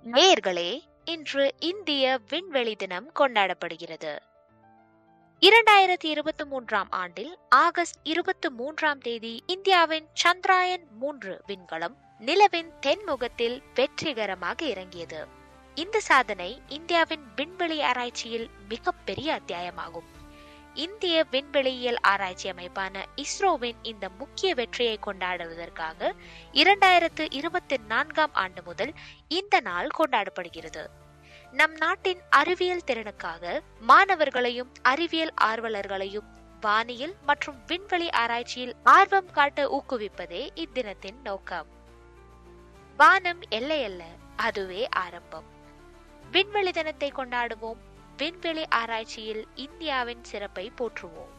நேயர்களே இன்று இந்திய விண்வெளி தினம் கொண்டாடப்படுகிறது இரண்டாயிரத்தி இருபத்தி மூன்றாம் ஆண்டில் ஆகஸ்ட் இருபத்தி மூன்றாம் தேதி இந்தியாவின் சந்திராயன் மூன்று விண்கலம் நிலவின் தென்முகத்தில் வெற்றிகரமாக இறங்கியது இந்த சாதனை இந்தியாவின் விண்வெளி ஆராய்ச்சியில் மிகப்பெரிய அத்தியாயமாகும் இந்திய விண்வெளியியல் ஆராய்ச்சி அமைப்பான இஸ்ரோவின் இந்த முக்கிய வெற்றியை கொண்டாடுவதற்காக இரண்டாயிரத்து இருபத்தி நான்காம் ஆண்டு முதல் இந்த நாள் கொண்டாடப்படுகிறது நம் நாட்டின் அறிவியல் திறனுக்காக மாணவர்களையும் அறிவியல் ஆர்வலர்களையும் வானியல் மற்றும் விண்வெளி ஆராய்ச்சியில் ஆர்வம் காட்ட ஊக்குவிப்பதே இத்தினத்தின் நோக்கம் வானம் எல்லையல்ல அதுவே ஆரம்பம் விண்வெளி தினத்தை கொண்டாடுவோம் விண்வெளி ஆராய்ச்சியில் இந்தியாவின் சிறப்பை போற்றுவோம்